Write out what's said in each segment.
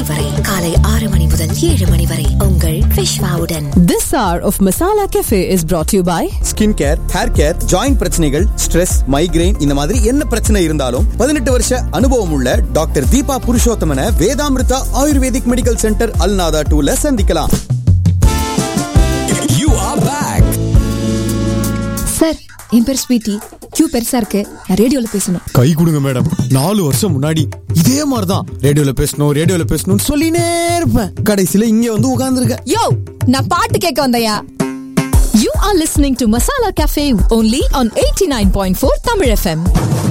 மணி வரை காலை ஆறு மணி முதல் ஏழு மணி வரை உங்கள் விஷ்வாவுடன் This hour of Masala Cafe is brought to you by skin care hair care joint பிரச்சனைகள் ஸ்ட்ரெஸ் மைக்ரைன் இந்த மாதிரி என்ன பிரச்சனை இருந்தாலும் பதினெட்டு வருஷ அனுபவம் உள்ள doctor Deepa Purushothaman Vedamrutha ayurvedic medical centre Al Nahda டூல சந்திக்கலாம் யூ ஆர் பேக் சார் என் பேர் ஸ்வீட்டி கியூ பெருசா இருக்கு நான் ரேடியோல பேசணும் கை கொடுங்க மேடம் நாலு வருஷம் முன்னாடி இதே மாதிரி தான் ரேடியோல பேசணும் ரேடியோல பேசணும்னு சொல்லினே இருப்பேன் கடைசியில இங்க வந்து உட்கார்ந்துருக்க யோ நான் பாட்டு கேட்க வந்தயா You are listening to Masala Cafe only on 89.4 Tamil FM.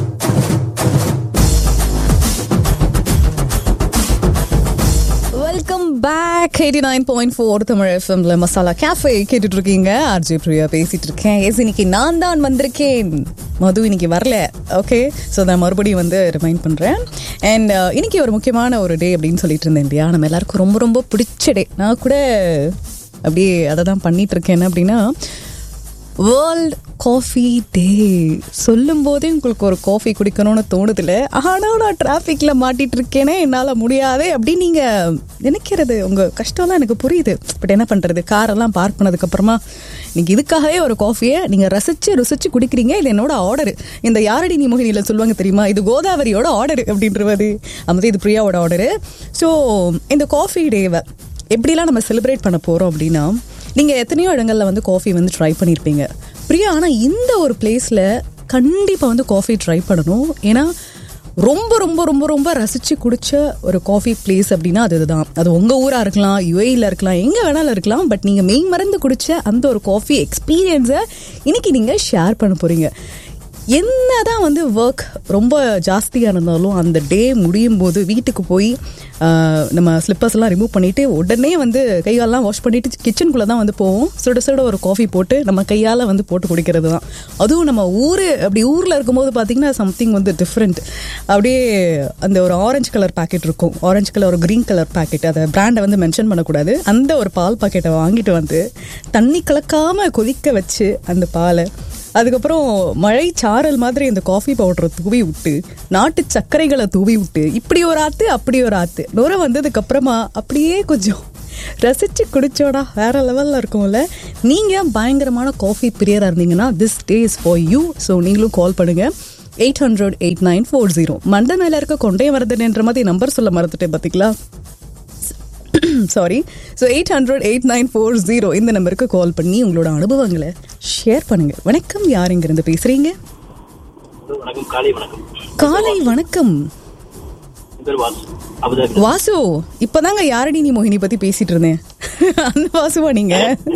Welcome back eighty nine point four Tamil எஃப்எம்ல மசாலா கேஃபே கேட்டுட்டு இருக்கீங்க ஆர்ஜே பிரியா பேசிட்டு இருக்கேன் எஸ் இன்னைக்கு நான் தான் வந்திருக்கேன் மது இன்னைக்கு வரல ஓகே ஸோ நான் மறுபடியும் வந்து ரிமைண்ட் பண்ணுறேன் அண்ட் இன்னைக்கு ஒரு முக்கியமான ஒரு டே அப்படின்னு சொல்லிட்டு இருந்தேன் இல்லையா நம்ம எல்லாருக்கும் ரொம்ப ரொம்ப பிடிச்ச டே நான் கூட அப்படியே அதை தான் பண்ணிட்டு இருக்கேன் என்ன அப்படின்னா வேர்ல்ட் காஃபி டே சொல்லும் போதே உங்களுக்கு ஒரு காஃபி குடிக்கணும்னு தோணுதுல ஆனால் நான் டிராஃபிக்கில் மாட்டிட்டு இருக்கேனே என்னால் முடியாதே அப்படின்னு நீங்கள் நினைக்கிறது உங்கள் கஷ்டம்லாம் எனக்கு புரியுது பட் என்ன பண்ணுறது காரெல்லாம் பார்க் பண்ணதுக்கப்புறமா இன்னைக்கு இதுக்காகவே ஒரு காஃபியை நீங்கள் ரசித்து ருசிச்சு குடிக்கிறீங்க இது என்னோட ஆர்டர் இந்த யாரடி நீ மோகினியில் சொல்லுவாங்க தெரியுமா இது கோதாவரியோட ஆர்டர் அப்படின்றது அது இது பிரியாவோட ஆர்டரு ஸோ இந்த காஃபி டேவை எப்படிலாம் நம்ம செலிப்ரேட் பண்ண போகிறோம் அப்படின்னா நீங்கள் எத்தனையோ இடங்களில் வந்து காஃபி வந்து ட்ரை பண்ணியிருப்பீங்க பிரியா ஆனால் இந்த ஒரு பிளேஸில் கண்டிப்பாக வந்து காஃபி ட்ரை பண்ணணும் ஏன்னா ரொம்ப ரொம்ப ரொம்ப ரொம்ப ரசித்து குடிச்ச ஒரு காஃபி பிளேஸ் அப்படின்னா அது இதுதான் அது உங்கள் ஊராக இருக்கலாம் யுஏயில் இருக்கலாம் எங்கே வேணாலும் இருக்கலாம் பட் நீங்கள் மெய் மறந்து குடிச்ச அந்த ஒரு காஃபி எக்ஸ்பீரியன்ஸை இன்னைக்கு நீங்கள் ஷேர் பண்ண போகிறீங்க என்னதான் வந்து ஒர்க் ரொம்ப ஜாஸ்தியாக இருந்தாலும் அந்த டே முடியும் போது வீட்டுக்கு போய் ஆஹ், நம்ம ஸ்லிப்பர்ஸ் எல்லாம் ரிமூவ் பண்ணிட்டு உடனே வந்து கையாலெல்லாம் வாஷ் பண்ணிட்டு கிச்சனுக்குள்ளே தான் வந்து போவோம் சுட சுட ஒரு காஃபி போட்டு நம்ம கையால் வந்து போட்டு குடிக்கிறது தான் அதுவும் நம்ம ஊர் அப்படி ஊரில் இருக்கும்போது பார்த்தீங்கன்னா சம்திங் வந்து டிஃப்ரெண்ட் அப்படியே அந்த ஒரு ஆரஞ்சு கலர் பாக்கெட் இருக்கும் ஆரஞ்சு கலர் ஒரு க்ரீன் கலர் பாக்கெட் அதை பிராண்டை வந்து மென்ஷன் பண்ணக்கூடாது அந்த ஒரு பால் பாக்கெட்டை வாங்கிட்டு வந்து தண்ணி கலக்காம கொதிக்க வச்சு அந்த பாலை அதுக்கப்புறம் மழை சாரல் மாதிரி இந்த காஃபி பவுடரை தூவி விட்டு நாட்டு சர்க்கரைகளை தூவி விட்டு இப்படி ஒரு ஆத்து அப்படி ஒரு ஆத்து நுர வந்ததுக்கு அப்புறமா அப்படியே கொஞ்சம் ரசிச்சு குடிச்சோடா வேற லெவல்ல இருக்கும்ல நீங்க பயங்கரமான காஃபி பிரியரா இருந்தீங்கன்னா this days for you so நீங்களும் கால் பண்ணுங்க eight hundred eight nine four zero மண்டை மேல இருக்க கொண்டே வரதுன்ற மாதிரி நம்பர் சொல்ல மறந்துட்டேன் பாத்தீங்களா sorry so eight hundred eight nine four zero இந்த நம்பருக்கு கால் பண்ணி உங்களோட அனுபவங்களை ஷேர் பண்ணுங்க வணக்கம் யார் இங்கிருந்து பேசுறீங்க வணக்கம் காலை வணக்கம் காலை வணக்கம் என் பேர் வாசு அபுதாபி வாசு இப்பதாங்க யாரடி நீ மோகினி பத்தி பேசிட்டு இருந்தேன் அந்த வாசுவா நீங்க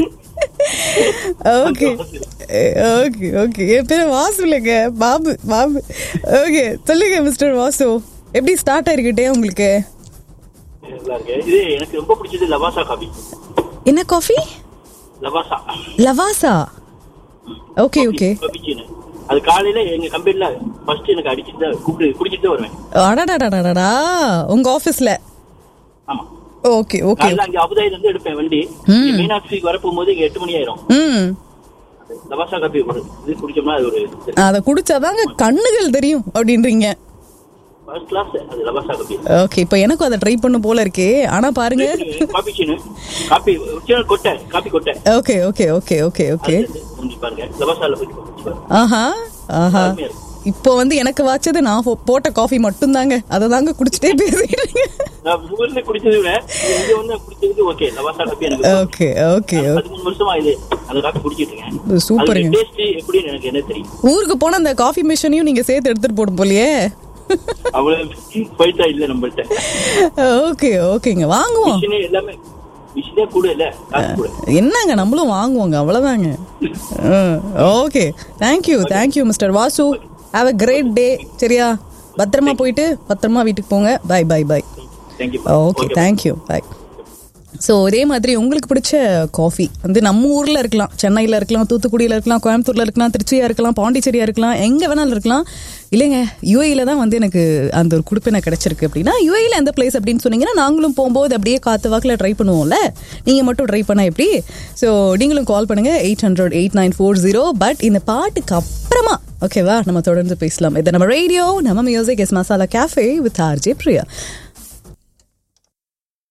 ஓகே ஓகே ஓகே என் பேர் வாசு இல்லைங்க பாபு பாபு ஓகே சொல்லுங்க மிஸ்டர் வாசு எப்படி ஸ்டார்ட் ஆயிருக்கிட்டே உங்களுக்கு நல்லா இருக்கு இது எனக்கு ரொம்ப பிடிச்சது லவாசா காபி என்ன coffee Lavazza Lavazza okay okay காபிச்சின்னு அது காலையில எங்க கம்பெனில ஃபர்ஸ்ட் எனக்கு அடிச்சுட்டு தான் கூப்பிட்டு குடிச்சிட்டு தான் வருவேன் அடடடடடடா உங்க ஆபீஸ்ல ஆமா ஓகே ஓகே காலையில அங்க அபுதாபில இருந்து எடுப்பேன் வண்டி மீனாட்சிக்கு வரப்போகும்போது இங்க எட்டு மணி ஆயிரும் ம் லவாசா காபி ஒரு இது குடிச்சோம்னா அது ஒரு அத குடிச்சாதாங்க கண்ணுகள் தெரியும் அப்படின்றீங்க ஃபர்ஸ்ட் கிளாஸ் அது லவாசா காபி ஓகே இப்போ எனக்கும் அதை ட்ரை பண்ண போல இருக்கே ஆனா பாருங்க காபிச்சின்னு காபி ஒரிஜினல் கொட்டை காபி கொட்டை okay okay okay okay okay அது முடிஞ்சு பாருங்க லவாசால போய் குடிச்சு பாருங்க ஆஹா ஆஹா அருமையா இருக்கு. இப்போ வந்து எனக்கு வாச்சது நான் போ- போட்ட காஃபி மட்டும் தாங்க அதை தாங்க குடிச்சிட்டே பேசிட்டு நான் ஊர்ல குடிச்சதை விட இங்க வந்து குடிச்சதுக்கு ஓகே லவாசா காபி எனக்கு ஓகே ஓகே பதிமூணு வருஷமா இது அந்த காபி குடிச்சிட்டு இருக்கேன் சூப்பருங்க. டேஸ்ட் எப்படின்னு எனக்கு என்ன தெரியும் ஊருக்கு போன அந்த காஃபி மிஷினையும் நீங்க சேர்த்து எடுத்துட்டு போடும் போலயே அவ்வளவு பைசா இல்ல நம்மள்ட்ட ஓகே ஓகேங்க வாங்குவோம் மிஷினே எல்லாமே மிஷினே கூட இல்ல காசு கூட என்னங்க நம்மளும் வாங்குவோங்க அவ்வளவுதாங்க okay thank you thank you mister Vasu have a great day சரியா பத்திரமா போயிட்டு பத்திரமா வீட்டுக்கு போங்க bye bye bye thank you okay thank you bye so இதே மாதிரி உங்களுக்கு பிடிச்ச காஃபி வந்து நம்ம ஊரில் இருக்கலாம் சென்னையில் இருக்கலாம் தூத்துக்குடியில் இருக்கலாம் கோயம்புத்தூரில் இருக்கலாம் திருச்சியாக இருக்கலாம் பாண்டிச்சேரியாக இருக்கலாம் எங்கே வேணாலும் இருக்கலாம் இல்லைங்க யூஏயில் தான் வந்து எனக்கு அந்த ஒரு குடுப்பினை கிடைச்சிருக்கு அப்படின்னா யூஏயில் எந்த பிளேஸ் அப்படின்னு சொன்னீங்கன்னா நாங்களும் போகும்போது அப்படியே காத்து வாக்கில் ட்ரை பண்ணுவோம்ல நீங்கள் மட்டும் ட்ரை பண்ண எப்படி ஸோ நீங்களும் கால் பண்ணுங்கள் eight hundred eight nine four zero but இந்த பாட்டுக்கு அப்புறமா ஓகேவா நம்ம தொடர்ந்து பேசலாம் இது நம்ம ரேடியோ நம்ம music yes Masala cafe with RJ Priya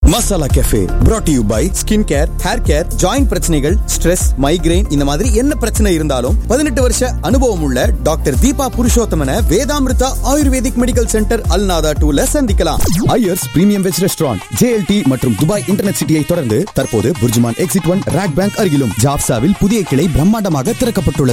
Masala cafe brought you by skin care hair care joint பிரச்சனைகள் ஸ்ட்ரெஸ் மைக்ரைன் இந்த மாதிரி என்ன பிரச்சனை இருந்தாலும் பதினெட்டு வருஷ அனுபவம் உள்ள doctor Deepa Purushothaman Vedamrutha ayurvedic medical centre Al Nahda டூல சந்திக்கலாம் Iyer's premium veg restaurant JLT மற்றும் துபாய் இன்டர்நெட் சிட்டியை தொடர்ந்து தற்போது Burjuman exit one RAK bank அருகிலும் ஜாப்சாவில் புதிய கிளை பிரம்மாண்டமாக திறக்கப்பட்டுள்ளது